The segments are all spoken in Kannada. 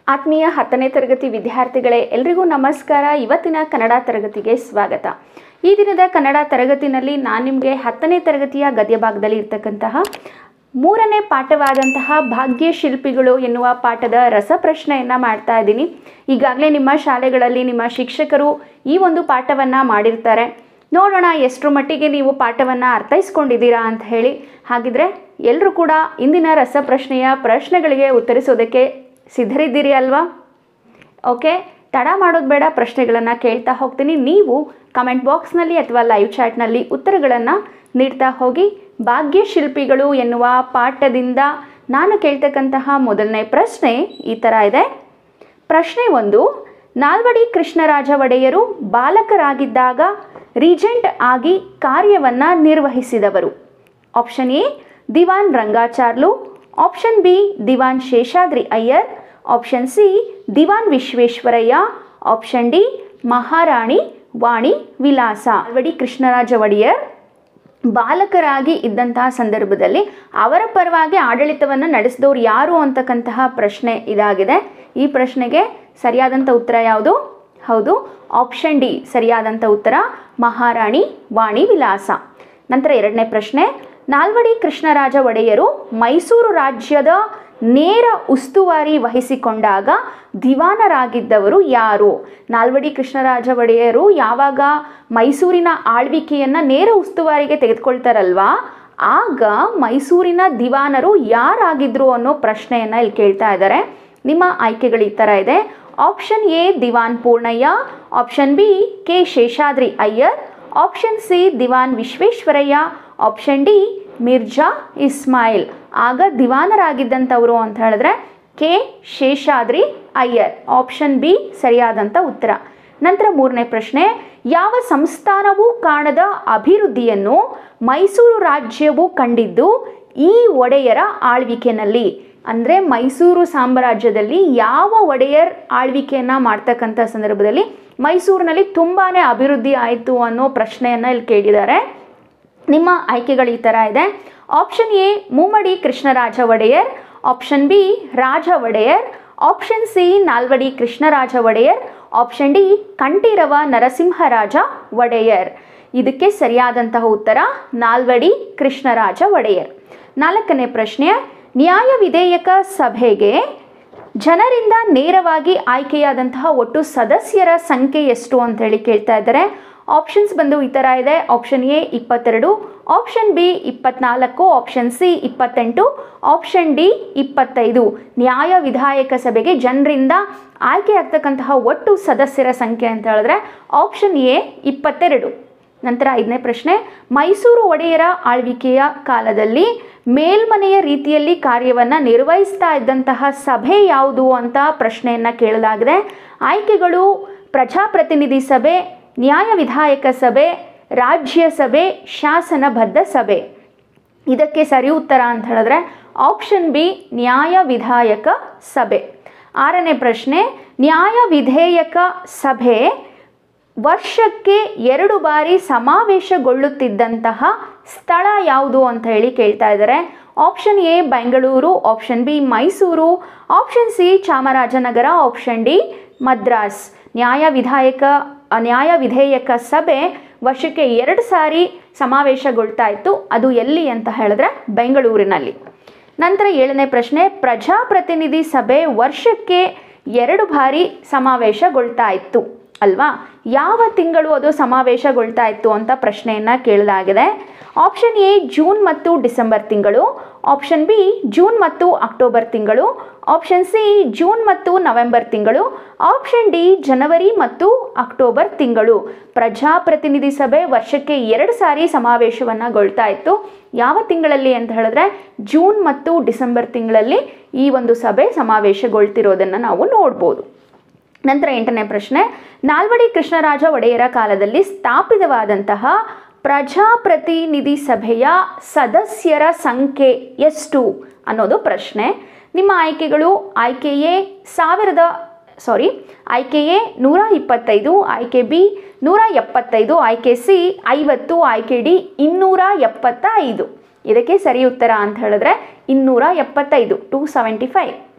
ಆತ್ಮೀಯ ಹತ್ತನೇ ತರಗತಿ ವಿದ್ಯಾರ್ಥಿಗಳೇ ಎಲ್ರಿಗೂ ನಮಸ್ಕಾರ ಇವತ್ತಿನ ಕನ್ನಡ ತರಗತಿಗೆ ಸ್ವಾಗತ ಈ ದಿನದ ಕನ್ನಡ ತರಗತಿನಲ್ಲಿ ನಾನು ನಿಮಗೆ ಹತ್ತನೇ ತರಗತಿಯ ಗದ್ಯ ಭಾಗದಲ್ಲಿ ಇರ್ತಕ್ಕಂತಹ ಮೂರನೇ ಪಾಠವಾದಂತಹ ಭಾಗ್ಯ ಶಿಲ್ಪಿಗಳು ಎನ್ನುವ ಪಾಠದ ರಸಪ್ರಶ್ನೆಯನ್ನು ಮಾಡ್ತಾ ಇದ್ದೀನಿ ಈಗಾಗಲೇ ನಿಮ್ಮ ಶಾಲೆಗಳಲ್ಲಿ ನಿಮ್ಮ ಶಿಕ್ಷಕರು ಈ ಒಂದು ಪಾಠವನ್ನು ಮಾಡಿರ್ತಾರೆ ನೋಡೋಣ ಎಷ್ಟರ ಮಟ್ಟಿಗೆ ನೀವು ಪಾಠವನ್ನು ಅರ್ಥೈಸ್ಕೊಂಡಿದ್ದೀರಾ ಅಂತ ಹೇಳಿ ಹಾಗಿದ್ರೆ ಎಲ್ಲರೂ ಕೂಡ ಇಂದಿನ ರಸಪ್ರಶ್ನೆಯ ಪ್ರಶ್ನೆಗಳಿಗೆ ಉತ್ತರಿಸೋದಕ್ಕೆ ಸಿದ್ಧರಿದ್ದೀರಿ ಅಲ್ವಾ ಓಕೆ ತಡ ಮಾಡೋದು ಬೇಡ ಪ್ರಶ್ನೆಗಳನ್ನು ಕೇಳ್ತಾ ಹೋಗ್ತೀನಿ ನೀವು ಕಮೆಂಟ್ ಬಾಕ್ಸ್ನಲ್ಲಿ ಅಥವಾ ಲೈವ್ ಚಾಟ್ನಲ್ಲಿ ಉತ್ತರಗಳನ್ನು ನೀಡ್ತಾ ಹೋಗಿ ಭಾಗ್ಯ ಶಿಲ್ಪಿಗಳು ಎನ್ನುವ ಪಾಠದಿಂದ ನಾನು ಕೇಳ್ತಕ್ಕಂತಹ ಮೊದಲನೇ ಪ್ರಶ್ನೆ ಈ ಥರ ಇದೆ ಪ್ರಶ್ನೆ ಒಂದು ನಾಲ್ವಡಿ ಕೃಷ್ಣರಾಜ ಒಡೆಯರು ಬಾಲಕರಾಗಿದ್ದಾಗ ರೀಜೆಂಟ್ ಆಗಿ ಕಾರ್ಯವನ್ನು ನಿರ್ವಹಿಸಿದವರು ಆಪ್ಷನ್ ಎ ದಿವಾನ್ ರಂಗಾಚಾರ್ಲು ಆಪ್ಷನ್ ಬಿ ದಿವಾನ್ ಶೇಷಾದ್ರಿ ಅಯ್ಯರ್ ಆಪ್ಷನ್ ಸಿ ದಿವಾನ್ ವಿಶ್ವೇಶ್ವರಯ್ಯ ಆಪ್ಷನ್ ಡಿ ಮಹಾರಾಣಿ ವಾಣಿ ವಿಲಾಸ ನಾಲ್ವಡಿ ಕೃಷ್ಣರಾಜ ಒಡೆಯರ್ ಬಾಲಕರಾಗಿ ಇದ್ದಂತಹ ಸಂದರ್ಭದಲ್ಲಿ ಅವರ ಪರವಾಗಿ ಆಡಳಿತವನ್ನು ನಡೆಸಿದವರು ಯಾರು ಅಂತಕ್ಕಂತಹ ಪ್ರಶ್ನೆ ಇದಾಗಿದೆ ಈ ಪ್ರಶ್ನೆಗೆ ಸರಿಯಾದಂಥ ಉತ್ತರ ಯಾವುದು ಹೌದು ಆಪ್ಷನ್ ಡಿ ಸರಿಯಾದಂಥ ಉತ್ತರ ಮಹಾರಾಣಿ ವಾಣಿ ವಿಲಾಸ ನಂತರ ಎರಡನೇ ಪ್ರಶ್ನೆ ನಾಲ್ವಡಿ ಕೃಷ್ಣರಾಜ ಒಡೆಯರು ಮೈಸೂರು ರಾಜ್ಯದ ನೇರ ಉಸ್ತುವಾರಿ ವಹಿಸಿಕೊಂಡಾಗ ದಿವಾನರಾಗಿದ್ದವರು ಯಾರು ನಾಲ್ವಡಿ ಕೃಷ್ಣರಾಜ ಒಡೆಯರು ಯಾವಾಗ ಮೈಸೂರಿನ ಆಳ್ವಿಕೆಯನ್ನು ನೇರ ಉಸ್ತುವಾರಿಗೆ ತೆಗೆದುಕೊಳ್ತಾರಲ್ವಾ ಆಗ ಮೈಸೂರಿನ ದಿವಾನರು ಯಾರಾಗಿದ್ರು ಅನ್ನೋ ಪ್ರಶ್ನೆಯನ್ನು ಇಲ್ಲಿ ಕೇಳ್ತಾ ಇದ್ದಾರೆ ನಿಮ್ಮ ಆಯ್ಕೆಗಳು ಈ ಥರ ಇದೆ ಆಪ್ಷನ್ ಎ ದಿವಾನ್ Purnaiah option B K Seshadri Iyer option C ದಿವಾನ್ ವಿಶ್ವೇಶ್ವರಯ್ಯ ಆಪ್ಷನ್ ಡಿ ಮಿರ್ಜಾ ಇಸ್ಮಾಯಿಲ್ ಆಗ ದಿವಾನರಾಗಿದ್ದಂಥವರು ಅಂತ ಹೇಳಿದ್ರೆ K Seshadri Iyer option B ಸರಿಯಾದಂಥ ಉತ್ತರ ನಂತರ ಮೂರನೇ ಪ್ರಶ್ನೆ ಯಾವ ಸಂಸ್ಥಾನವೂ ಕಾಣದ ಅಭಿವೃದ್ಧಿಯನ್ನು ಮೈಸೂರು ರಾಜ್ಯವು ಕಂಡಿದ್ದು ಈ ಒಡೆಯರ ಆಳ್ವಿಕೆಯಲ್ಲಿ ಅಂದರೆ ಮೈಸೂರು ಸಾಮ್ರಾಜ್ಯದಲ್ಲಿ ಯಾವ ಒಡೆಯರ್ ಆಳ್ವಿಕೆಯನ್ನು ಮಾಡ್ತಕ್ಕಂಥ ಸಂದರ್ಭದಲ್ಲಿ ಮೈಸೂರಿನಲ್ಲಿ ತುಂಬಾ ಅಭಿವೃದ್ಧಿ ಆಯಿತು ಅನ್ನೋ ಪ್ರಶ್ನೆಯನ್ನು ಇಲ್ಲಿ ಕೇಳಿದ್ದಾರೆ ನಿಮ್ಮ ಆಯ್ಕೆಗಳು ಈ ಥರ ಇದೆ option A Mummadi Krishnaraja Wodeyar option B Raja Wodeyar option C Nalvadi Krishnaraja Wodeyar option D Kanthirava Narasimharaja Wodeyar ಇದಕ್ಕೆ ಸರಿಯಾದಂತಹ ಉತ್ತರ ನಾಲ್ವಡಿ ಕೃಷ್ಣರಾಜ ಒಡೆಯರ್ ನಾಲ್ಕನೇ ಪ್ರಶ್ನೆ ನ್ಯಾಯ ವಿಧೇಯಕ ಸಭೆಗೆ ಜನರಿಂದ ನೇರವಾಗಿ ಆಯ್ಕೆಯಾದಂತಹ ಒಟ್ಟು ಸದಸ್ಯರ ಸಂಖ್ಯೆ ಎಷ್ಟು ಅಂತ ಹೇಳಿ ಕೇಳ್ತಾ ಇದ್ದಾರೆ ಆಪ್ಷನ್ಸ್ ಬಂದು ಈ ಥರ ಇದೆ ಆಪ್ಷನ್ ಎ ಇಪ್ಪತ್ತೆರಡು ಆಪ್ಷನ್ ಬಿ ಇಪ್ಪತ್ನಾಲ್ಕು ಆಪ್ಷನ್ ಸಿ ಇಪ್ಪತ್ತೆಂಟು ಆಪ್ಷನ್ ಡಿ ಇಪ್ಪತ್ತೈದು ನ್ಯಾಯ ವಿಧಾಯಕ ಸಭೆಗೆ ಜನರಿಂದ ಆಯ್ಕೆ ಆಗ್ತಕ್ಕಂತಹ ಒಟ್ಟು ಸದಸ್ಯರ ಸಂಖ್ಯೆ ಅಂತ ಹೇಳಿದ್ರೆ ಆಪ್ಷನ್ ಎ ಇಪ್ಪತ್ತೆರಡು ನಂತರ ಐದನೇ ಪ್ರಶ್ನೆ ಮೈಸೂರು ಒಡೆಯರ ಆಳ್ವಿಕೆಯ ಕಾಲದಲ್ಲಿ ಮೇಲ್ಮನೆಯ ರೀತಿಯಲ್ಲಿ ಕಾರ್ಯವನ್ನು ನಿರ್ವಹಿಸ್ತಾ ಇದ್ದಂತಹ ಸಭೆ ಯಾವುದು ಅಂತ ಪ್ರಶ್ನೆಯನ್ನು ಕೇಳಲಾಗಿದೆ ಆಯ್ಕೆಗಳು ಪ್ರಜಾಪ್ರತಿನಿಧಿ ಸಭೆ ನ್ಯಾಯ ವಿಧಾಯಕ ಸಭೆ ರಾಜ್ಯಸಭೆ ಶಾಸನಬದ್ಧ ಸಭೆ ಇದಕ್ಕೆ ಸರಿ ಉತ್ತರ ಅಂತ ಹೇಳಿದ್ರೆ ಆಪ್ಷನ್ ಬಿ ನ್ಯಾಯ ವಿಧಾಯಕ ಸಭೆ ಆರನೇ ಪ್ರಶ್ನೆ ನ್ಯಾಯ ವಿಧೇಯಕ ಸಭೆ ವರ್ಷಕ್ಕೆ ಎರಡು ಬಾರಿ ಸಮಾವೇಶಗೊಳ್ಳುತ್ತಿದ್ದಂತಹ ಸ್ಥಳ ಯಾವುದು ಅಂತ ಹೇಳಿ ಕೇಳ್ತಾ ಇದ್ದಾರೆ option A Bengaluru option B Mysuru option C Chamarajanagar option D Madras ನ್ಯಾಯ ವಿಧಾಯಕ ನ್ಯಾಯ ವಿಧೇಯಕ ಸಭೆ ವರ್ಷಕ್ಕೆ ಎರಡು ಸಾರಿ ಸಮಾವೇಶಗೊಳ್ತಾ ಇತ್ತು ಅದು ಎಲ್ಲಿ ಅಂತ ಹೇಳಿದ್ರೆ ಬೆಂಗಳೂರಿನಲ್ಲಿ ನಂತರ ಏಳನೇ ಪ್ರಶ್ನೆ ಪ್ರಜಾಪ್ರತಿನಿಧಿ ಸಭೆ ವರ್ಷಕ್ಕೆ ಎರಡು ಬಾರಿ ಸಮಾವೇಶಗೊಳ್ತಾ ಇತ್ತು ಅಲ್ವಾ ಯಾವ ತಿಂಗಳು ಅದು ಸಮಾವೇಶಗೊಳ್ತಾ ಇತ್ತು ಅಂತ ಪ್ರಶ್ನೆಯನ್ನು ಕೇಳಲಾಗಿದೆ ಆಪ್ಷನ್ ಎ ಜೂನ್ ಮತ್ತು ಡಿಸೆಂಬರ್ ತಿಂಗಳು ಆಪ್ಷನ್ ಬಿ ಜೂನ್ ಮತ್ತು ಅಕ್ಟೋಬರ್ ತಿಂಗಳು ಆಪ್ಷನ್ ಸಿ ಜೂನ್ ಮತ್ತು ನವೆಂಬರ್ ತಿಂಗಳು ಆಪ್ಷನ್ ಡಿ ಜನವರಿ ಮತ್ತು ಅಕ್ಟೋಬರ್ ತಿಂಗಳು ಪ್ರಜಾಪ್ರತಿನಿಧಿ ಸಭೆ ವರ್ಷಕ್ಕೆ ಎರಡು ಸಾರಿ ಸಮಾವೇಶವನ್ನು ಗೊಳ್ತಾ ಇತ್ತು ಯಾವ ತಿಂಗಳಲ್ಲಿ ಅಂತ ಹೇಳಿದ್ರೆ ಜೂನ್ ಮತ್ತು ಡಿಸೆಂಬರ್ ತಿಂಗಳಲ್ಲಿ ಈ ಒಂದು ಸಭೆ ಸಮಾವೇಶಗೊಳ್ತಿರೋದನ್ನು ನಾವು ನೋಡ್ಬೋದು ನಂತರ ಎಂಟನೇ ಪ್ರಶ್ನೆ ನಾಲ್ವಡಿ ಕೃಷ್ಣರಾಜ ಒಡೆಯರ ಕಾಲದಲ್ಲಿ ಸ್ಥಾಪಿತವಾದಂತಹ ಪ್ರಜಾಪ್ರತಿನಿಧಿ ಸಭೆಯ ಸದಸ್ಯರ ಸಂಖ್ಯೆ ಎಷ್ಟು ಅನ್ನೋದು ಪ್ರಶ್ನೆ ನಿಮ್ಮ ಆಯ್ಕೆಗಳು ಆಯ್ಕೆ ಎ ಸಾವಿರದ ಸಾರಿ ಆಯ್ಕೆ ಎ ನೂರ ಇಪ್ಪತ್ತೈದು ಆಯ್ಕೆ ಬಿ ನೂರ ಎಪ್ಪತ್ತೈದು ಆಯ್ಕೆ ಸಿ ಐವತ್ತು ಆಯ್ಕೆ ಡಿ ಇನ್ನೂರ ಎಪ್ಪತ್ತ ಐದು ಇದಕ್ಕೆ ಸರಿ ಉತ್ತರ ಅಂತ ಹೇಳಿದ್ರೆ ಇನ್ನೂರ ಎಪ್ಪತ್ತೈದು ಟೂ ಸೆವೆಂಟಿ ಫೈವ್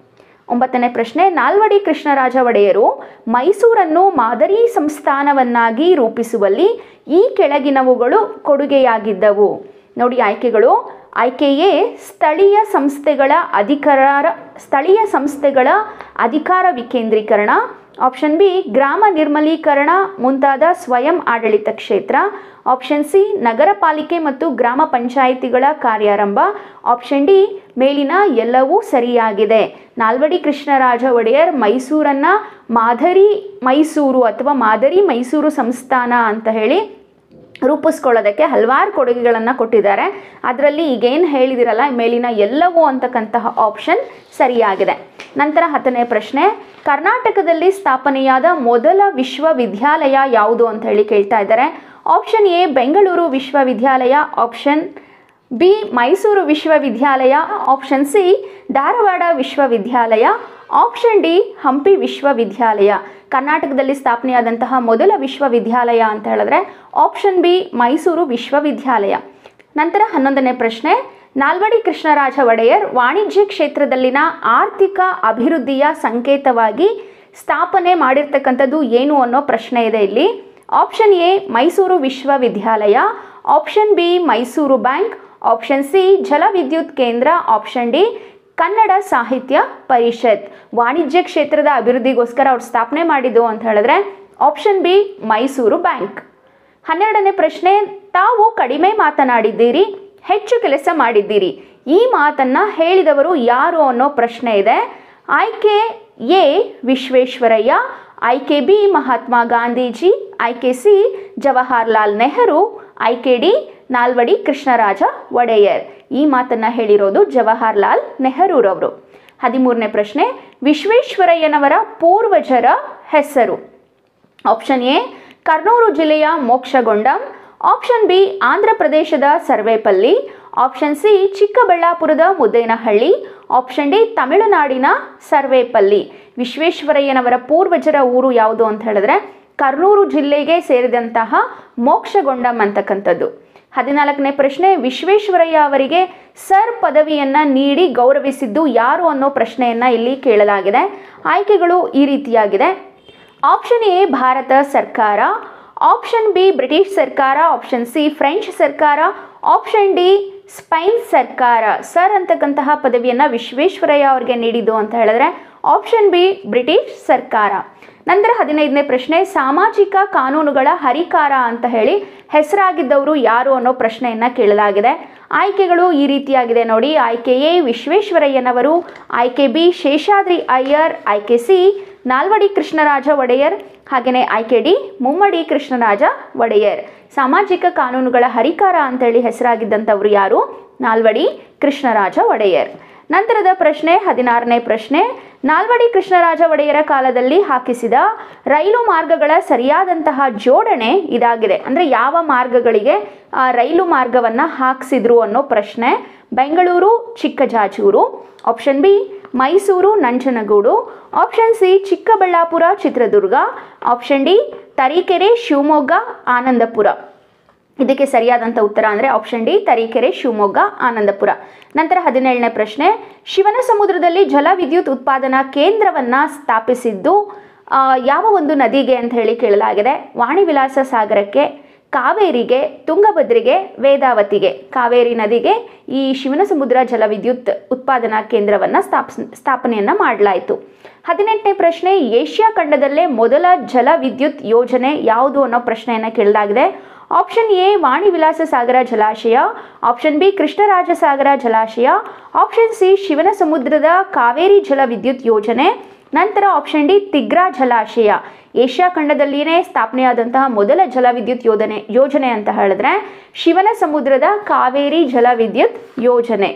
ಒಂಬತ್ತನೇ ಪ್ರಶ್ನೆ ನಾಲ್ವಡಿ ಕೃಷ್ಣರಾಜ ಒಡೆಯರು ಮೈಸೂರನ್ನು ಮಾದರಿ ಸಂಸ್ಥಾನವನ್ನಾಗಿ ರೂಪಿಸುವಲ್ಲಿ ಈ ಕೆಳಗಿನವುಗಳು ಕೊಡುಗೆಯಾಗಿದ್ದವು ನೋಡಿ ಆಯ್ಕೆಗಳು ಆಯ್ಕೆ ಎ ಸ್ಥಳೀಯ ಸಂಸ್ಥೆಗಳ ಅಧಿಕಾರ ಸ್ಥಳೀಯ ಸಂಸ್ಥೆಗಳ ಅಧಿಕಾರ ವಿಕೇಂದ್ರೀಕರಣ ಆಪ್ಷನ್ ಬಿ ಗ್ರಾಮ ನಿರ್ಮಲೀಕರಣ ಮುಂತಾದ ಸ್ವಯಂ ಆಡಳಿತ ಕ್ಷೇತ್ರ ಆಪ್ಷನ್ ಸಿ ನಗರ ಪಾಲಿಕೆ ಮತ್ತು ಗ್ರಾಮ ಪಂಚಾಯಿತಿಗಳ ಕಾರ್ಯಾರಂಭ ಆಪ್ಷನ್ ಡಿ ಮೇಲಿನ ಎಲ್ಲವೂ ಸರಿಯಾಗಿದೆ ನಾಲ್ವಡಿ ಕೃಷ್ಣರಾಜ ಒಡೆಯರ್ ಮೈಸೂರನ್ನ ಮಾದರಿ ಮೈಸೂರು ಅಥವಾ ಮಾದರಿ ಮೈಸೂರು ಸಂಸ್ಥಾನ ಅಂತ ಹೇಳಿ ರೂಪಿಸ್ಕೊಳ್ಳೋದಕ್ಕೆ ಹಲವಾರು ಕೊಡುಗೆಗಳನ್ನು ಕೊಟ್ಟಿದ್ದಾರೆ ಅದರಲ್ಲಿ ಈಗೇನು ಹೇಳಿದಿರಲ್ಲ ಮೇಲಿನ ಎಲ್ಲವೂ ಅಂತಕ್ಕಂತಹ ಆಪ್ಷನ್ ಸರಿಯಾಗಿದೆ ನಂತರ ಹತ್ತನೇ ಪ್ರಶ್ನೆ ಕರ್ನಾಟಕದಲ್ಲಿ ಸ್ಥಾಪನೆಯಾದ ಮೊದಲ ವಿಶ್ವವಿದ್ಯಾಲಯ ಯಾವುದು ಅಂತ ಹೇಳಿ ಕೇಳ್ತಾ ಇದ್ದಾರೆ ಆಪ್ಷನ್ ಎ ಬೆಂಗಳೂರು ವಿಶ್ವವಿದ್ಯಾಲಯ ಆಪ್ಷನ್ ಬಿ ಮೈಸೂರು ವಿಶ್ವವಿದ್ಯಾಲಯ ಆಪ್ಷನ್ ಸಿ ಧಾರವಾಡ ವಿಶ್ವವಿದ್ಯಾಲಯ ಆಪ್ಷನ್ ಡಿ ಹಂಪಿ ವಿಶ್ವವಿದ್ಯಾಲಯ ಕರ್ನಾಟಕದಲ್ಲಿ ಸ್ಥಾಪನೆಯಾದಂತಹ ಮೊದಲ ವಿಶ್ವವಿದ್ಯಾಲಯ ಅಂತ ಹೇಳಿದ್ರೆ ಆಪ್ಷನ್ ಬಿ ಮೈಸೂರು ವಿಶ್ವವಿದ್ಯಾಲಯ ನಂತರ ಹನ್ನೊಂದನೇ ಪ್ರಶ್ನೆ ನಾಲ್ವಡಿ ಕೃಷ್ಣರಾಜ ಒಡೆಯರ್ ವಾಣಿಜ್ಯ ಕ್ಷೇತ್ರದಲ್ಲಿನ ಆರ್ಥಿಕ ಅಭಿವೃದ್ಧಿಯ ಸಂಕೇತವಾಗಿ ಸ್ಥಾಪನೆ ಮಾಡಿರ್ತಕ್ಕಂಥದ್ದು ಏನು ಅನ್ನೋ ಪ್ರಶ್ನೆ ಇದೆ ಇಲ್ಲಿ ಆಪ್ಷನ್ ಎ ಮೈಸೂರು ವಿಶ್ವವಿದ್ಯಾಲಯ option B Mysuru bank option C ಜಲವಿದ್ಯುತ್ ಕೇಂದ್ರ ಆಪ್ಷನ್ ಡಿ ಕನ್ನಡ ಸಾಹಿತ್ಯ ಪರಿಷತ್ ವಾಣಿಜ್ಯ ಕ್ಷೇತ್ರದ ಅಭಿವೃದ್ಧಿಗೋಸ್ಕರ ಅವ್ರು ಸ್ಥಾಪನೆ ಮಾಡಿದ್ದು ಅಂತ ಹೇಳಿದ್ರೆ ಆಪ್ಷನ್ ಬಿ ಮೈಸೂರು ಬ್ಯಾಂಕ್ ಹನ್ನೆರಡನೇ ಪ್ರಶ್ನೆ ತಾವು ಕಡಿಮೆ ಮಾತನಾಡಿದ್ದೀರಿ ಹೆಚ್ಚು ಕೆಲಸ ಮಾಡಿದ್ದೀರಿ ಈ ಮಾತನ್ನ ಹೇಳಿದವರು ಯಾರು ಅನ್ನೋ ಪ್ರಶ್ನೆ ಇದೆ ಆಯ್ಕೆ ಎ ವಿಶ್ವೇಶ್ವರಯ್ಯ ಆಯ್ಕೆ ಬಿ ಮಹಾತ್ಮ ಗಾಂಧೀಜಿ ಆಯ್ಕೆ ಸಿ ಜವಾಹರ್ಲಾಲ್ ನೆಹರು ಆಯ್ಕೆ ಡಿ ನಾಲ್ವಡಿ ಕೃಷ್ಣರಾಜ ಒಡೆಯರ್ ಈ ಮಾತನ್ನ ಹೇಳಿರೋದು ಜವಾಹರ್ಲಾಲ್ ನೆಹರೂರವರು ಹದಿಮೂರನೇ ಪ್ರಶ್ನೆ ವಿಶ್ವೇಶ್ವರಯ್ಯನವರ ಪೂರ್ವಜರ ಹೆಸರು ಆಪ್ಷನ್ ಎ ಕರ್ನೂಲು ಜಿಲ್ಲೆಯ ಮೋಕ್ಷಗೊಂಡಂ ಆಪ್ಷನ್ ಬಿ ಆಂಧ್ರ ಪ್ರದೇಶದ ಸರ್ವೇಪಲ್ಲಿ ಆಪ್ಷನ್ ಸಿ ಚಿಕ್ಕಬಳ್ಳಾಪುರದ ಮುದ್ದೇನಹಳ್ಳಿ ಆಪ್ಷನ್ ಡಿ ತಮಿಳುನಾಡಿನ ಸರ್ವೇಪಲ್ಲಿ ವಿಶ್ವೇಶ್ವರಯ್ಯನವರ ಪೂರ್ವಜರ ಊರು ಯಾವುದು ಅಂತ ಹೇಳಿದ್ರೆ ಕರ್ನೂಲು ಜಿಲ್ಲೆಗೆ ಸೇರಿದಂತಹ ಮೋಕ್ಷಗೊಂಡಂ ಅಂತಕ್ಕಂಥದ್ದು ಹದಿನಾಲ್ಕನೇ ಪ್ರಶ್ನೆ ವಿಶ್ವೇಶ್ವರಯ್ಯ ಅವರಿಗೆ ಸರ್ ಪದವಿಯನ್ನ ನೀಡಿ ಗೌರವಿಸಿದ್ದು ಯಾರು ಅನ್ನೋ ಪ್ರಶ್ನೆಯನ್ನ ಇಲ್ಲಿ ಕೇಳಲಾಗಿದೆ ಆಯ್ಕೆಗಳು ಈ ರೀತಿಯಾಗಿದೆ ಆಪ್ಷನ್ ಎ ಭಾರತ ಸರ್ಕಾರ ಆಪ್ಷನ್ ಬಿ ಬ್ರಿಟಿಷ್ ಸರ್ಕಾರ ಆಪ್ಷನ್ ಸಿ ಫ್ರೆಂಚ್ ಸರ್ಕಾರ ಆಪ್ಷನ್ ಡಿ ಸ್ಪೈನ್ ಸರ್ಕಾರ ಸರ್ ಅಂತಕ್ಕಂತಹ ಪದವಿಯನ್ನ ವಿಶ್ವೇಶ್ವರಯ್ಯ ಅವರಿಗೆ ನೀಡಿದ್ದು ಅಂತ ಹೇಳಿದ್ರೆ ಆಪ್ಷನ್ ಬಿ ಬ್ರಿಟಿಷ್ ಸರ್ಕಾರ ನಂತರ ಹದಿನೈದನೇ ಪ್ರಶ್ನೆ ಸಾಮಾಜಿಕ ಕಾನೂನುಗಳ ಹರಿಕಾರ ಅಂತ ಹೇಳಿ ಹೆಸರಾಗಿದ್ದವರು ಯಾರು ಅನ್ನೋ ಪ್ರಶ್ನೆಯನ್ನ ಕೇಳಲಾಗಿದೆ ಆಯ್ಕೆಗಳು ಈ ರೀತಿಯಾಗಿದೆ ನೋಡಿ ಆಯ್ಕೆ ಎ ವಿಶ್ವೇಶ್ವರಯ್ಯನವರು ಆಯ್ಕೆ ಬಿ ಶೇಷಾದ್ರಿ ಅಯ್ಯರ್ ಆಯ್ಕೆ ಸಿ ನಾಲ್ವಡಿ ಕೃಷ್ಣರಾಜ ಒಡೆಯರ್ ಹಾಗೆಯೇ ಆಯ್ಕೆ ಡಿ ಮುಮ್ಮಡಿ ಕೃಷ್ಣರಾಜ ಒಡೆಯರ್ ಸಾಮಾಜಿಕ ಕಾನೂನುಗಳ ಹರಿಕಾರ ಅಂತೇಳಿ ಹೆಸರಾಗಿದ್ದಂಥವ್ರು ಯಾರು ನಾಲ್ವಡಿ ಕೃಷ್ಣರಾಜ ಒಡೆಯರ್ ನಂತರದ ಪ್ರಶ್ನೆ ಹದಿನಾರನೇ ಪ್ರಶ್ನೆ ನಾಲ್ವಡಿ ಕೃಷ್ಣರಾಜ ಒಡೆಯರ ಕಾಲದಲ್ಲಿ ಹಾಕಿಸಿದ ರೈಲು ಮಾರ್ಗಗಳ ಸರಿಯಾದಂತಹ ಜೋಡಣೆ ಇದಾಗಿದೆ ಅಂದರೆ ಯಾವ ಮಾರ್ಗಗಳಿಗೆ ಆ, ರೈಲು ಮಾರ್ಗವನ್ನು ಹಾಕಿಸಿದ್ರು ಅನ್ನೋ ಪ್ರಶ್ನೆ Bengaluru Chikkajajur option B Mysuru Nanjangud option C Chikkaballapur Chitradurga option D Tarikere Shivamogga Anandapura ಇದಕ್ಕೆ ಸರಿಯಾದಂಥ ಉತ್ತರ ಅಂದರೆ ಆಪ್ಷನ್ ಡಿ ತರೀಕೆರೆ ಶಿವಮೊಗ್ಗ ಆನಂದಪುರ ನಂತರ ಹದಿನೇಳನೇ ಪ್ರಶ್ನೆ ಶಿವನ ಸಮುದ್ರದಲ್ಲಿ ಜಲವಿದ್ಯುತ್ ಉತ್ಪಾದನಾ ಕೇಂದ್ರವನ್ನು ಸ್ಥಾಪಿಸಿದ್ದು ಆ, ಯಾವ ಒಂದು ನದಿಗೆ ಅಂತ ಹೇಳಿ ಕೇಳಲಾಗಿದೆ ವಾಣಿ ವಿಲಾಸ ಸಾಗರಕ್ಕೆ ಕಾವೇರಿಗೆ ತುಂಗಭದ್ರಿಗೆ ವೇದಾವತಿಗೆ ಕಾವೇರಿ ನದಿಗೆ ಈ ಶಿವನ ಸಮುದ್ರ ಜಲವಿದ್ಯುತ್ ಉತ್ಪಾದನಾ ಕೇಂದ್ರವನ್ನು ಸ್ಥಾಪಿಸ್ ಸ್ಥಾಪನೆಯನ್ನು ಮಾಡಲಾಯಿತು ಹದಿನೆಂಟನೇ ಪ್ರಶ್ನೆ ಏಷ್ಯಾ ಖಂಡದಲ್ಲೇ ಮೊದಲ ಜಲವಿದ್ಯುತ್ ಯೋಜನೆ ಯಾವುದು ಅನ್ನೋ ಪ್ರಶ್ನೆಯನ್ನು ಕೇಳಲಾಗಿದೆ ಆಪ್ಷನ್ ಎ ವಾಣಿ ವಿಲಾಸ ಸಾಗರ ಜಲಾಶಯ ಆಪ್ಷನ್ ಬಿ ಕೃಷ್ಣರಾಜ ಸಾಗರ ಜಲಾಶಯ ಆಪ್ಷನ್ ಸಿ ಶಿವನ ಸಮುದ್ರದ ಕಾವೇರಿ ಜಲವಿದ್ಯುತ್ ಯೋಜನೆ ನಂತರ ಆಪ್ಷನ್ ಡಿ ತಿಗ್ರಾ ಜಲಾಶಯ ಏಷ್ಯಾ ಖಂಡದಲ್ಲಿಯೇ ಸ್ಥಾಪನೆಯಾದಂತಹ ಮೊದಲ ಜಲವಿದ್ಯುತ್ ಯೋಜನೆ ಯೋಜನೆ ಅಂತ ಹೇಳಿದ್ರೆ ಶಿವನ ಸಮುದ್ರದ ಕಾವೇರಿ ಜಲವಿದ್ಯುತ್ ಯೋಜನೆ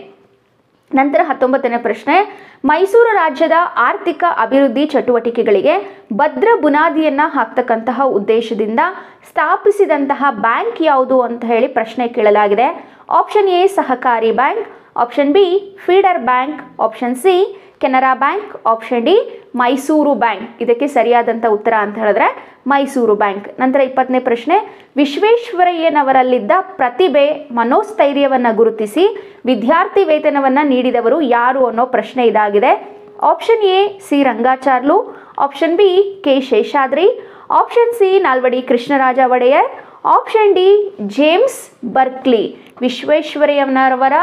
ನಂತರ ಹತ್ತೊಂಬತ್ತನೇ ಪ್ರಶ್ನೆ ಮೈಸೂರು ರಾಜ್ಯದ ಆರ್ಥಿಕ ಅಭಿವೃದ್ಧಿ ಚಟುವಟಿಕೆಗಳಿಗೆ ಭದ್ರ ಬುನಾದಿಯನ್ನ ಹಾಕ್ತಕ್ಕಂತಹ ಉದ್ದೇಶದಿಂದ ಸ್ಥಾಪಿಸಿದಂತಹ ಬ್ಯಾಂಕ್ ಯಾವುದು ಅಂತ ಹೇಳಿ ಪ್ರಶ್ನೆ ಕೇಳಲಾಗಿದೆ ಆಪ್ಷನ್ ಎ ಸಹಕಾರಿ bank option B feeder bank option C Canara bank option D Mysuru bank ಇದಕ್ಕೆ ಸರಿಯಾದಂಥ ಉತ್ತರ ಅಂತ ಹೇಳಿದ್ರೆ ಮೈಸೂರು ಬ್ಯಾಂಕ್ ನಂತರ ಇಪ್ಪತ್ತನೇ ಪ್ರಶ್ನೆ ವಿಶ್ವೇಶ್ವರಯ್ಯನವರಲ್ಲಿದ್ದ ಪ್ರತಿಭೆ ಮನೋಸ್ಥೈರ್ಯವನ್ನು ಗುರುತಿಸಿ ವಿದ್ಯಾರ್ಥಿ ವೇತನವನ್ನು ನೀಡಿದವರು ಯಾರು ಅನ್ನೋ ಪ್ರಶ್ನೆ ಇದಾಗಿದೆ option A C Rangacharlu option B K Seshadri option C Nalvadi Krishnaraja Wodeyar option D James Berkeley ವಿಶ್ವೇಶ್ವರಯ್ಯನವರ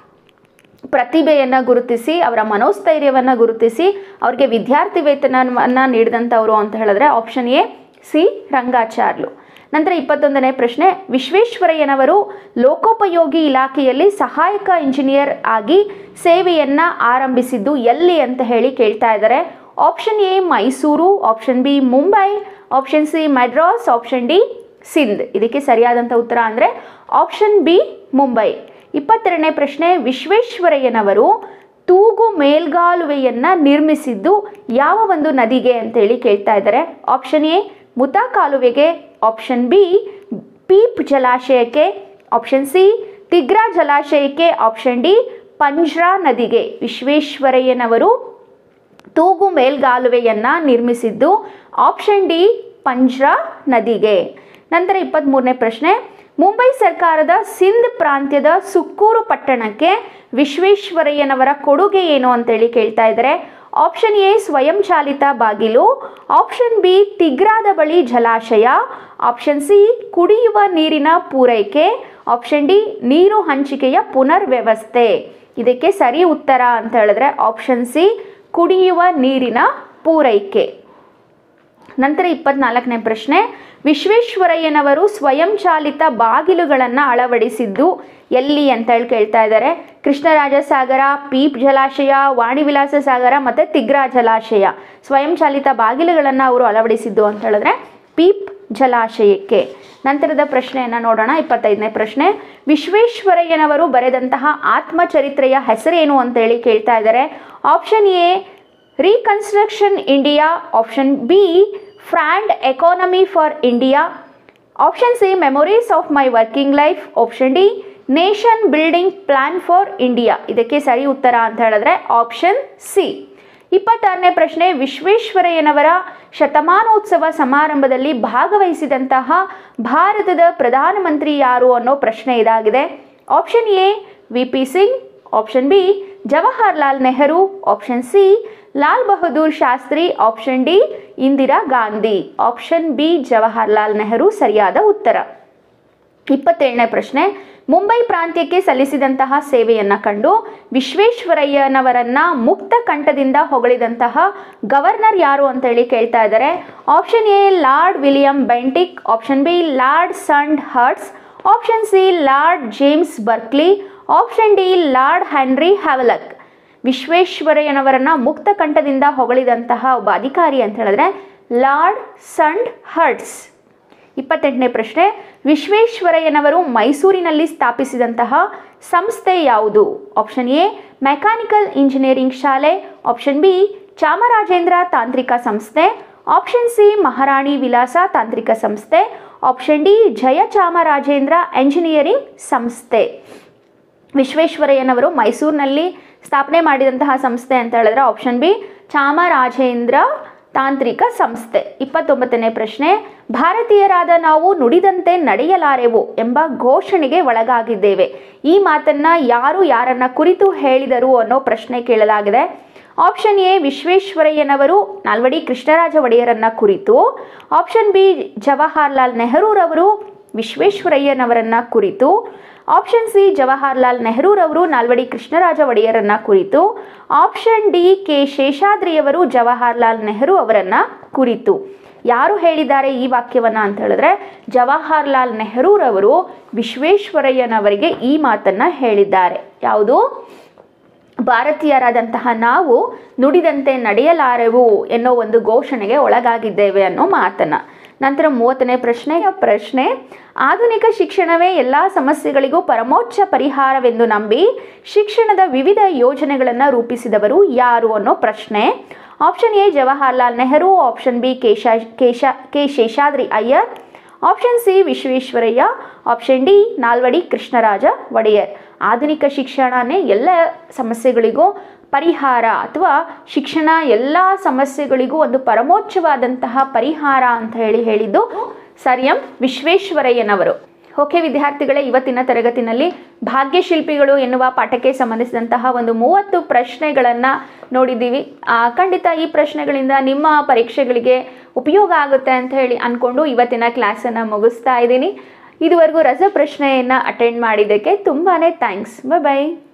ಪ್ರತಿಭೆಯನ್ನು ಗುರುತಿಸಿ ಅವರ ಮನೋಸ್ಥೈರ್ಯವನ್ನು ಗುರುತಿಸಿ ಅವರಿಗೆ ವಿದ್ಯಾರ್ಥಿ ವೇತನವನ್ನು ನೀಡಿದಂಥವ್ರು ಅಂತ ಹೇಳಿದ್ರೆ ಆಪ್ಷನ್ ಎ ಸಿ ರಂಗಾಚಾರ್ಲು ನಂತರ ಇಪ್ಪತ್ತೊಂದನೇ ಪ್ರಶ್ನೆ ವಿಶ್ವೇಶ್ವರಯ್ಯನವರು ಲೋಕೋಪಯೋಗಿ ಇಲಾಖೆಯಲ್ಲಿ ಸಹಾಯಕ ಇಂಜಿನಿಯರ್ ಆಗಿ ಸೇವೆಯನ್ನ ಆರಂಭಿಸಿದ್ದು ಎಲ್ಲಿ ಅಂತ ಹೇಳಿ ಕೇಳ್ತಾ ಇದ್ದಾರೆ option A Mysuru option B Mumbai option C Madras option D Sindh ಇದಕ್ಕೆ ಸರಿಯಾದಂಥ ಉತ್ತರ ಅಂದರೆ ಆಪ್ಷನ್ ಬಿ ಮುಂಬೈ ಇಪ್ಪತ್ತೆರಡನೇ ಪ್ರಶ್ನೆ ವಿಶ್ವೇಶ್ವರಯ್ಯನವರು ತೂಗು ಮೇಲ್ಗಾಲುವೆಯನ್ನ ನಿರ್ಮಿಸಿದ್ದು ಯಾವ ಒಂದು ನದಿಗೆ ಅಂತೇಳಿ ಕೇಳ್ತಾ ಇದ್ದಾರೆ ಆಪ್ಷನ್ ಎ ಮುತಾ ಕಾಲುವೆಗೆ ಆಪ್ಷನ್ ಬಿ ಪೀಪ್ ಜಲಾಶಯಕ್ಕೆ ಆಪ್ಷನ್ ಸಿ ತಿಗ್ರಾ ಜಲಾಶಯಕ್ಕೆ ಆಪ್ಷನ್ ಡಿ ಪಂಜ್ರಾ ನದಿಗೆ ವಿಶ್ವೇಶ್ವರಯ್ಯನವರು ತೂಗು ಮೇಲ್ಗಾಲುವೆಯನ್ನ ನಿರ್ಮಿಸಿದ್ದು ಆಪ್ಷನ್ ಡಿ ಪಂಜ್ರಾ ನದಿಗೆ ನಂತರ ಇಪ್ಪತ್ತ್ಮೂರನೇ ಪ್ರಶ್ನೆ ಮುಂಬೈ ಸರ್ಕಾರದ ಸಿಂಧ್ ಪ್ರಾಂತ್ಯದ ಸುಕ್ಕೂರು ಪಟ್ಟಣಕ್ಕೆ ವಿಶ್ವೇಶ್ವರಯ್ಯನವರ ಕೊಡುಗೆ ಏನು ಅಂತೇಳಿ ಕೇಳ್ತಾ ಇದ್ದಾರೆ ಆಪ್ಷನ್ ಎ ಸ್ವಯಂ ಚಾಲಿತ ಬಾಗಿಲು ಆಪ್ಷನ್ ಬಿ ತಿಗ್ರಾದ ಬಳಿ ಜಲಾಶಯ ಆಪ್ಷನ್ ಸಿ ಕುಡಿಯುವ ನೀರಿನ ಪೂರೈಕೆ ಆಪ್ಷನ್ ಡಿ ನೀರು ಹಂಚಿಕೆಯ ಪುನರ್ ವ್ಯವಸ್ಥೆ ಇದಕ್ಕೆ ಸರಿ ಉತ್ತರ ಅಂತ ಹೇಳಿದ್ರೆ ಆಪ್ಷನ್ ಸಿ ಕುಡಿಯುವ ನೀರಿನ ಪೂರೈಕೆ ನಂತರ ಇಪ್ಪತ್ನಾಲ್ಕನೇ ಪ್ರಶ್ನೆ ವಿಶ್ವೇಶ್ವರಯ್ಯನವರು ಸ್ವಯಂ ಚಾಲಿತ ಬಾಗಿಲುಗಳನ್ನು ಅಳವಡಿಸಿದ್ದು ಎಲ್ಲಿ ಅಂತ ಹೇಳಿ ಕೇಳ್ತಾ ಇದ್ದಾರೆ ಕೃಷ್ಣರಾಜ ಸಾಗರ ಪೀಪ್ ಜಲಾಶಯ ವಾಣಿವಿಲಾಸ ಸಾಗರ ಮತ್ತು ತಿಗ್ರಾ ಜಲಾಶಯ ಸ್ವಯಂ ಚಾಲಿತ ಬಾಗಿಲುಗಳನ್ನು ಅವರು ಅಳವಡಿಸಿದ್ದು ಅಂತ ಹೇಳಿದ್ರೆ ಪೀಪ್ ಜಲಾಶಯಕ್ಕೆ ನಂತರದ ಪ್ರಶ್ನೆಯನ್ನು ನೋಡೋಣ ಇಪ್ಪತ್ತೈದನೇ ಪ್ರಶ್ನೆ ವಿಶ್ವೇಶ್ವರಯ್ಯನವರು ಬರೆದಂತಹ ಆತ್ಮಚರಿತ್ರೆಯ ಹೆಸರೇನು ಅಂತೇಳಿ ಕೇಳ್ತಾ ಇದ್ದಾರೆ option A reconstruction India option B planned economy for India option C memories of my working life option D nation building plan for India ಇದಕ್ಕೆ ಸರಿ ಉತ್ತರ ಅಂತ ಹೇಳಿದ್ರೆ ಆಪ್ಷನ್ ಸಿ ಇಪ್ಪತ್ತಾರನೇ ಪ್ರಶ್ನೆ ವಿಶ್ವೇಶ್ವರಯ್ಯನವರ ಶತಮಾನೋತ್ಸವ ಸಮಾರಂಭದಲ್ಲಿ ಭಾಗವಹಿಸಿದಂತಹ ಭಾರತದ ಪ್ರಧಾನಮಂತ್ರಿ ಯಾರು ಅನ್ನೋ ಪ್ರಶ್ನೆ ಇದಾಗಿದೆ option A V P Singh option B Jawaharlal Nehru option C Lal Bahadur Shastri option D Indira Gandhi option B Jawaharlal Nehru ಸರಿಯಾದ ಉತ್ತರ ಇಪ್ಪತ್ತೇಳನೇ ಪ್ರಶ್ನೆ ಮುಂಬೈ ಪ್ರಾಂತ್ಯಕ್ಕೆ ಸಲ್ಲಿಸಿದಂತಹ ಸೇವೆಯನ್ನು ಕಂಡು ವಿಶ್ವೇಶ್ವರಯ್ಯನವರನ್ನ ಮುಕ್ತ ಕಂಠದಿಂದ ಹೊಗಳಿದಂತಹ ಗವರ್ನರ್ ಯಾರು ಅಂತೇಳಿ ಕೇಳ್ತಾ ಇದ್ದಾರೆ option A Lord William Bentinck option B Lord Sandhurst option C Lord James Berkeley option D Lord Henry Havelock ವಿಶ್ವೇಶ್ವರಯ್ಯನವರನ್ನ ಮುಕ್ತ ಕಂಠದಿಂದ ಹೊಗಳಿದಂತಹ ಒಬ್ಬ ಅಧಿಕಾರಿ ಅಂತ ಹೇಳಿದ್ರೆ ಲಾರ್ಡ್ ಸಂಡ್ ಹರ್ಟ್ಸ್ ಇಪ್ಪತ್ತೆಂಟನೇ ಪ್ರಶ್ನೆ ವಿಶ್ವೇಶ್ವರಯ್ಯನವರು ಮೈಸೂರಿನಲ್ಲಿ ಸ್ಥಾಪಿಸಿದಂತಹ ಸಂಸ್ಥೆ ಯಾವುದು ಆಪ್ಷನ್ ಎ ಮೆಕ್ಯಾನಿಕಲ್ ಇಂಜಿನಿಯರಿಂಗ್ ಶಾಲೆ ಆಪ್ಷನ್ ಬಿ ಚಾಮರಾಜೇಂದ್ರ ತಾಂತ್ರಿಕ ಸಂಸ್ಥೆ ಆಪ್ಷನ್ ಸಿ ಮಹಾರಾಣಿ ವಿಲಾಸ ತಾಂತ್ರಿಕ ಸಂಸ್ಥೆ option D Jaya Chamarajendra engineering ಸಂಸ್ಥೆ ವಿಶ್ವೇಶ್ವರಯ್ಯನವರು ಮೈಸೂರಿನಲ್ಲಿ ಸ್ಥಾಪನೆ ಮಾಡಿದಂತಹ ಸಂಸ್ಥೆ ಅಂತ ಹೇಳಿದ್ರೆ ಆಪ್ಷನ್ ಬಿ ಚಾಮರಾಜೇಂದ್ರ ತಾಂತ್ರಿಕ ಸಂಸ್ಥೆ ಇಪ್ಪತ್ತೊಂಬತ್ತನೇ ಪ್ರಶ್ನೆ ಭಾರತೀಯರಾದ ನಾವು ನುಡಿದಂತೆ ನಡೆಯಲಾರೆವು ಎಂಬ ಘೋಷಣೆಗೆ ಒಳಗಾಗಿದ್ದೇವೆ ಈ ಮಾತನ್ನ ಯಾರು ಯಾರನ್ನ ಕುರಿತು ಹೇಳಿದರು ಅನ್ನೋ ಪ್ರಶ್ನೆ ಕೇಳಲಾಗಿದೆ ಆಪ್ಷನ್ ಎ ವಿಶ್ವೇಶ್ವರಯ್ಯನವರು ನಾಲ್ವಡಿ ಕೃಷ್ಣರಾಜ ಒಡೆಯರನ್ನ ಕುರಿತು ಆಪ್ಷನ್ ಬಿ ಜವಾಹರ್ಲಾಲ್ ನೆಹರೂರವರು ವಿಶ್ವೇಶ್ವರಯ್ಯನವರನ್ನ ಕುರಿತು ಆಪ್ಷನ್ ಸಿ ಜವಾಹರ್ಲಾಲ್ ನೆಹರೂರವರು ನಾಲ್ವಡಿ ಕೃಷ್ಣರಾಜ ಒಡೆಯರನ್ನ ಕುರಿತು ಆಪ್ಷನ್ ಡಿ ಕೆ ಶೇಷಾದ್ರಿಯವರು ಜವಾಹರ್ಲಾಲ್ ನೆಹರು ಅವರನ್ನ ಕುರಿತು ಯಾರು ಹೇಳಿದ್ದಾರೆ ಈ ವಾಕ್ಯವನ್ನ ಅಂತ ಹೇಳಿದ್ರೆ ಜವಾಹರ್ಲಾಲ್ ನೆಹರೂರವರು ವಿಶ್ವೇಶ್ವರಯ್ಯನವರಿಗೆ ಈ ಮಾತನ್ನ ಹೇಳಿದ್ದಾರೆ ಯಾವುದು ಭಾರತೀಯರಾದಂತಹ ನಾವು ನುಡಿದಂತೆ ನಡೆಯಲಾರೆವು ಎನ್ನೋ ಒಂದು ಘೋಷಣೆಗೆ ಒಳಗಾಗಿದ್ದೇವೆ ಅನ್ನೋ ಮಾತನ್ನ ನಂತರ ಮೂವತ್ತನೇ ಪ್ರಶ್ನೆ ಪ್ರಶ್ನೆ ಆಧುನಿಕ ಶಿಕ್ಷಣವೇ ಎಲ್ಲ ಸಮಸ್ಯೆಗಳಿಗೂ ಪರಮೋಚ್ಚ ಪರಿಹಾರವೆಂದು ನಂಬಿ ಶಿಕ್ಷಣದ ವಿವಿಧ ಯೋಜನೆಗಳನ್ನು ರೂಪಿಸಿದವರು ಯಾರು ಅನ್ನೋ ಪ್ರಶ್ನೆ option A Jawaharlal Nehru option B ಕೇಶ ಕೇಶ K Seshadri Iyer option C Visvesvaraya option D Nalvadi Krishnaraja Wodeyar ಆಧುನಿಕ ಶಿಕ್ಷಣನೇ ಎಲ್ಲ ಸಮಸ್ಯೆಗಳಿಗೂ ಪರಿಹಾರ ಅಥವಾ ಶಿಕ್ಷಣ ಎಲ್ಲ ಸಮಸ್ಯೆಗಳಿಗೂ ಒಂದು ಪರಮೋಚ್ಚವಾದಂತಹ ಪರಿಹಾರ ಅಂತ ಹೇಳಿ ಹೇಳಿದ್ದು ಸರ್ ಎಂ ವಿಶ್ವೇಶ್ವರಯ್ಯನವರು ಓಕೆ ವಿದ್ಯಾರ್ಥಿಗಳೇ ಇವತ್ತಿನ ತರಗತಿನಲ್ಲಿ ಭಾಗ್ಯಶಿಲ್ಪಿಗಳು ಎನ್ನುವ ಪಾಠಕ್ಕೆ ಸಂಬಂಧಿಸಿದಂತಹ ಒಂದು ಮೂವತ್ತು ಪ್ರಶ್ನೆಗಳನ್ನು ನೋಡಿದ್ದೀವಿ ಆ, ಖಂಡಿತ ಈ ಪ್ರಶ್ನೆಗಳಿಂದ ನಿಮ್ಮ ಪರೀಕ್ಷೆಗಳಿಗೆ ಉಪಯೋಗ ಆಗುತ್ತೆ ಅಂತ ಹೇಳಿ ಅಂದ್ಕೊಂಡು ಇವತ್ತಿನ ಕ್ಲಾಸನ್ನು ಮುಗಿಸ್ತಾ ಇದ್ದೀನಿ ಇದುವರೆಗೂ ರಸ ಪ್ರಶ್ನೆಯನ್ನು ಅಟೆಂಡ್ ಮಾಡಿದ್ದಕ್ಕೆ ತುಂಬಾ ಥ್ಯಾಂಕ್ಸ್ ಬೈ ಬೈ